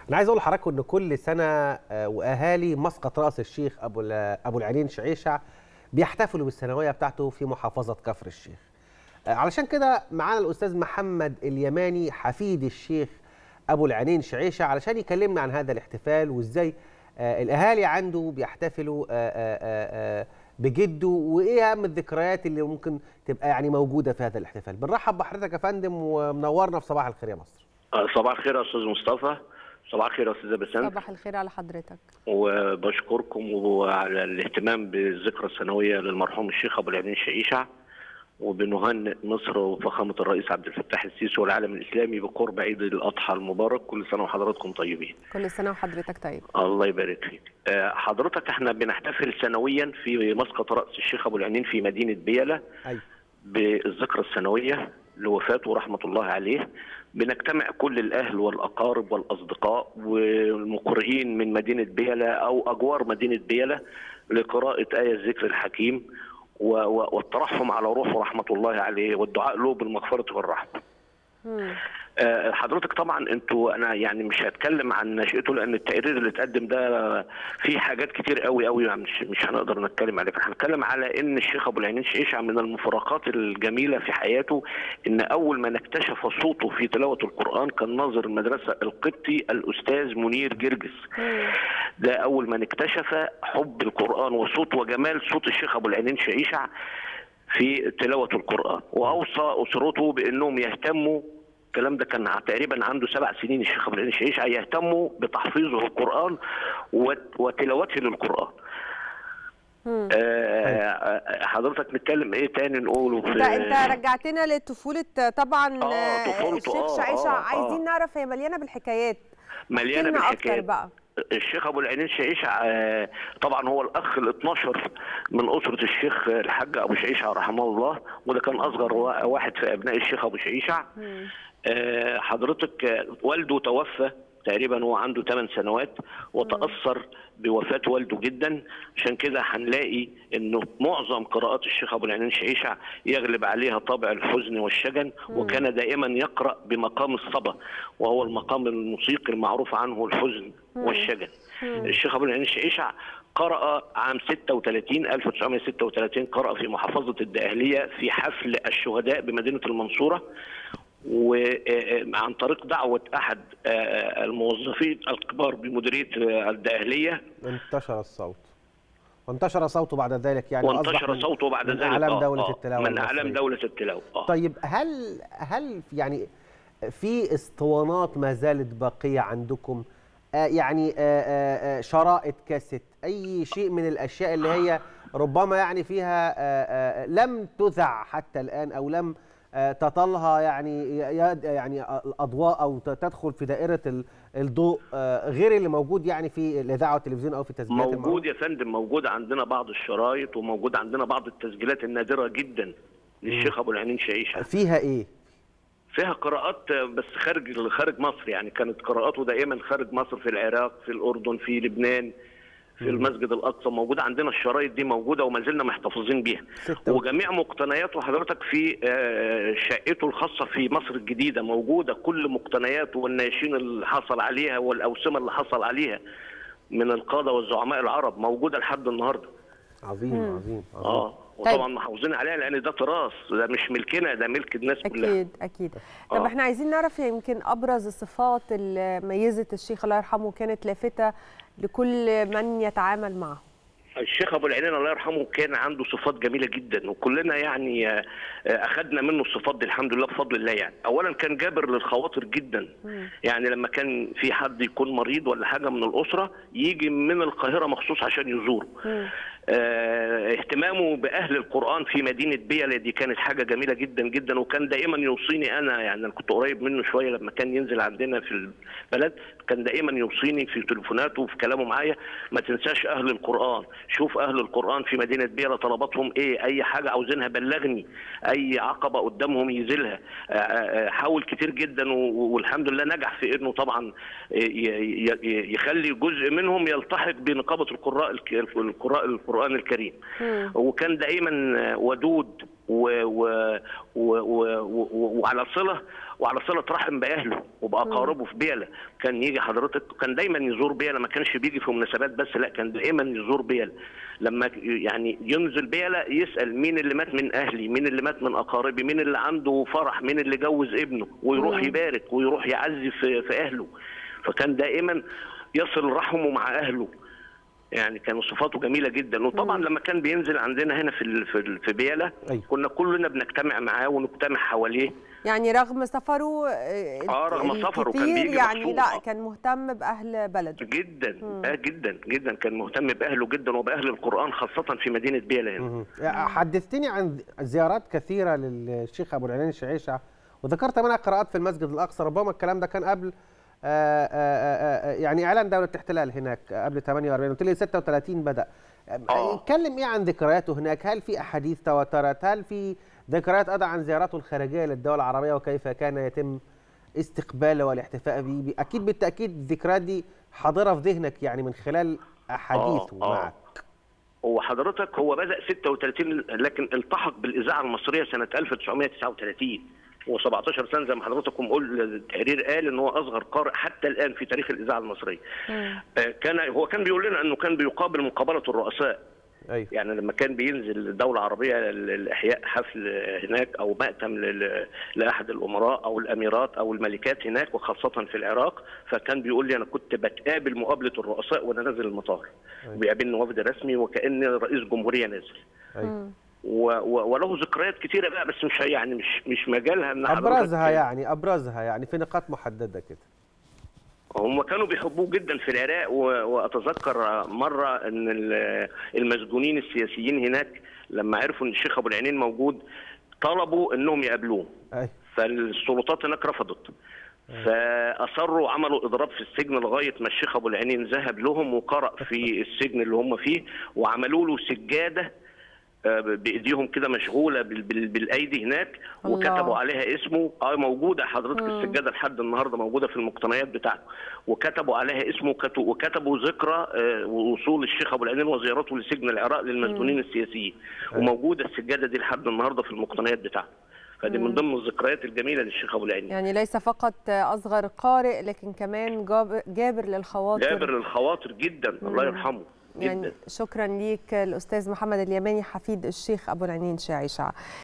انا عايز اقول لحضراتكم ان كل سنه آه، واهالي مسقط راس الشيخ ابو ال- ابو العينين شعيشع بيحتفلوا بالسنويه بتاعته في محافظه كفر الشيخ آه، علشان كده معانا الاستاذ محمد اليماني حفيد الشيخ ابو العينين شعيشع علشان يكلمنا عن هذا الاحتفال وازاي آه، الاهالي عنده بيحتفلوا آه، آه، آه، آه، بجده وايه اهم الذكريات اللي ممكن تبقى يعني موجوده في هذا الاحتفال بنرحب بحضرتك يا فندم ومنورنا في صباح الخير يا مصر آه، صباح الخير يا استاذ مصطفى صباح الخير يا استاذه بسنت صباح الخير على حضرتك وبشكركم وعلى الاهتمام بالذكرى السنويه للمرحوم الشيخ ابو العينين شعيشع وبنهنئ مصر وفخامه الرئيس عبد الفتاح السيسي والعالم الاسلامي بقرب عيد الاضحى المبارك كل سنه وحضراتكم طيبين كل سنه وحضرتك طيب الله يبارك فيك آه، حضرتك احنا بنحتفل سنويا في مسقط راس الشيخ ابو العينين في مدينه بيله ايوه بالذكرى السنوية لوفاته رحمة الله عليه بنجتمع كل الأهل والأقارب والأصدقاء والمقرئين من مدينة بيلة أو أجوار مدينة بيلة لقراءة آية الذكر الحكيم و- و- والترحم على روحه رحمة الله عليه والدعاء له بالمغفرة والرحمة مم. آه، حضرتك طبعا انتوا انا يعني مش هتكلم عن نشأته لان التقرير اللي اتقدم ده فيه حاجات كتير قوي قوي يعني مش, مش هنقدر نتكلم عليه هنتكلم على ان الشيخ ابو العينين شيشع من المفارقات الجميله في حياته ان اول من اكتشف صوته في تلاوه القران كان ناظر المدرسه القبطي الاستاذ منير جرجس ده اول من اكتشف حب القران وصوت وجمال صوت الشيخ ابو العينين شيشع في تلاوة القرآن وأوصى أسرته بأنهم يهتموا الكلام ده كان تقريبا عنده سبع سنين الشيخ ابو العين شيشع يهتموا بتحفيظه القرآن وت- وتلاوته للقرآن. مم. آه حضرتك نتكلم ايه تاني نقوله في انت انت رجعتنا لطفوله طبعا آه، آه، طفولته، الشيخ آه، شعيشة آه، عايزين آه. نعرف هي مليانه بالحكايات مليانه كلمة اكتر بالحكايات بقى الشيخ ابو العينين شعيشع آه، طبعا هو الاخ ال 12 من اسره الشيخ الحاج ابو شعيشع رحمه الله وده كان اصغر وا- واحد في ابناء الشيخ ابو شعيشع مم. آه، حضرتك آه، والده توفى تقريبا هو عنده 8 سنوات وتاثر بوفاه والده جدا عشان كده هنلاقي انه معظم قراءات الشيخ ابو العينين شعيشع يغلب عليها طابع الحزن والشجن وكان دائما يقرا بمقام الصبا وهو المقام الموسيقي المعروف عنه الحزن والشجن الشيخ ابو العينين شعيشع قرأ عام 36 1936 قرأ في محافظة الدقهلية في حفل الشهداء بمدينة المنصورة وعن طريق دعوة أحد آه، الموظفين الكبار بمديرية آه، الدقهلية انتشر الصوت وانتشر صوته بعد ذلك يعني أصبح وانتشر من- صوته بعد من ذلك اعلام آه، دوله آه، التلاوه من أعلام المصرية. دولة التلاوة آه. طيب هل هل يعني في اسطوانات ما زالت باقيه عندكم آه يعني آه آه آه شرائط كاسيت اي شيء من الاشياء اللي هي ربما يعني فيها آه آه لم تذع حتى الان او لم آه تطلها يعني ي- يعني الاضواء او ت- تدخل في دائره ال- الضوء آه غير اللي موجود يعني في الاذاعه والتلفزيون او في تسجيلات موجود المعروضة؟ يا فندم موجود عندنا بعض الشرايط وموجود عندنا بعض التسجيلات النادرة جدا للشيخ أبو العينين شعيشة فيها ايه؟ فيها قراءات بس خارج خارج مصر يعني كانت قراءاته دائما خارج مصر في العراق في الاردن في لبنان في المسجد الاقصى موجوده عندنا الشرايط دي موجوده وما زلنا محتفظين بيها ستة و- وجميع مقتنياته حضرتك في آه، شقته الخاصه في مصر الجديده موجوده كل مقتنياته والنياشين اللي حصل عليها والاوسمه اللي حصل عليها من القاده والزعماء العرب موجوده لحد النهارده عظيم عظيم عظيم اه وطبعا محافظين عليها لان ده تراث ده مش ملكنا ده ملك الناس كلها اكيد اكيد طب آه. احنا عايزين نعرف يمكن ابرز الصفات اللي ميزت الشيخ الله يرحمه كانت لافته لكل من يتعامل معه الشيخ ابو العينين الله يرحمه كان عنده صفات جميله جدا وكلنا يعني آه، آه، اخذنا منه الصفات دي الحمد لله بفضل الله يعني اولا كان جابر للخواطر جدا يعني لما كان في حد يكون مريض ولا حاجه من الاسره يجي من القاهره مخصوص عشان يزوره آه، اهتمامه باهل القران في مدينه بيلا دي كانت حاجه جميله جدا جدا وكان دائما يوصيني انا يعني انا كنت قريب منه شويه لما كان ينزل عندنا في البلد كان دائما يوصيني في تليفوناته وفي كلامه معايا ما تنساش اهل القران شوف اهل القران في مدينه بيلا طلباتهم ايه اي حاجه عاوزينها بلغني اي عقبه قدامهم يزيلها آه، آه، حاول كتير جدا و- والحمد لله نجح في انه طبعا ي- ي- ي- يخلي جزء منهم يلتحق بنقابه القراء الك- القراء القران الكريم وكان دائما ودود و و و و و وعلى صله وعلى صله رحم باهله وباقاربه في بيلا كان يجي حضرتك كان دايما يزور بيلا ما كانش بيجي في مناسبات بس لا كان دائما يزور بيلا لما يعني ينزل بيلا يسال مين اللي مات من اهلي مين اللي مات من اقاربي مين اللي عنده فرح مين اللي جوز ابنه ويروح مم. يبارك ويروح يعزي في, في اهله فكان دائما يصل رحمه مع اهله يعني كانوا صفاته جميله جدا وطبعا مم. لما كان بينزل عندنا هنا في ال- في ال- في بياله أيوة. كنا كلنا بنجتمع معاه ونجتمع حواليه يعني رغم سفره آه، آه، رغم سفره كان الكتير بيجي يعني مخصوص. لا كان مهتم باهل بلده جدا مم. اه جدا جدا كان مهتم باهله جدا وباهل القران خاصه في مدينه بياله هنا مهم. حدثتني عن زيارات كثيره للشيخ ابو العينين الشعيشع وذكرت منها قراءات في المسجد الاقصى ربما الكلام ده كان قبل آه، آه، آه، يعني اعلان دوله الاحتلال هناك قبل 48 قلت لي 36 بدا آه. اتكلم ايه عن ذكرياته هناك هل في احاديث تواترت هل في ذكريات ايضا عن زياراته الخارجيه للدول العربيه وكيف كان يتم استقباله والاحتفاء به اكيد بالتاكيد الذكريات دي حاضره في ذهنك يعني من خلال احاديثه آه، آه. معك هو حضرتك هو بدا 36 لكن التحق بالاذاعه المصريه سنه 1939 و17 سنه زي ما حضرتكم قول التقرير قال ان هو اصغر قارئ حتى الان في تاريخ الاذاعه المصريه. مم. آه، كان هو كان بيقول لنا انه كان بيقابل مقابله الرؤساء ايوه يعني لما كان بينزل دولة عربية لإحياء حفل هناك أو مأتم لل- لأحد الأمراء أو الأميرات أو الملكات هناك وخاصة في العراق فكان بيقول لي أنا كنت بتقابل مقابلة الرؤساء وأنا نازل المطار أيوة. بيقابلني وفد رسمي وكأن رئيس جمهورية نازل ايوه مم. و- و- وله ذكريات كتيرة بقى بس مش يعني مش مش مجالها ان حضرتك- ابرزها يعني ابرزها يعني في نقاط محدده كده هم كانوا بيحبوه جدا في العراق و- واتذكر مره ان ال- المسجونين السياسيين هناك لما عرفوا ان الشيخ ابو العينين موجود طلبوا انهم يقابلوه ايوه فالسلطات هناك رفضت فاصروا وعملوا اضراب في السجن لغايه ما الشيخ ابو العينين ذهب لهم وقرا في السجن اللي هم فيه وعملوا له سجاده آه، بايديهم كده مشغوله بال- بال- بالايدي هناك الله. وكتبوا عليها اسمه اه موجوده حضرتك مم. السجاده لحد النهارده موجوده في المقتنيات بتاعته وكتبوا عليها اسمه وكتبوا- وكتبوا ذكرى آه، وصول الشيخ ابو العينين وزيارته لسجن العراق للمسجونين السياسيين وموجوده السجاده دي لحد النهارده في المقتنيات بتاعته فدي من ضمن الذكريات الجميله للشيخ ابو العينين يعني ليس فقط اصغر قارئ لكن كمان جاب- جابر للخواطر جابر للخواطر جدا الله يرحمه يعني جدا شكرا ليك الاستاذ محمد اليماني حفيد الشيخ ابو العينين شاعشع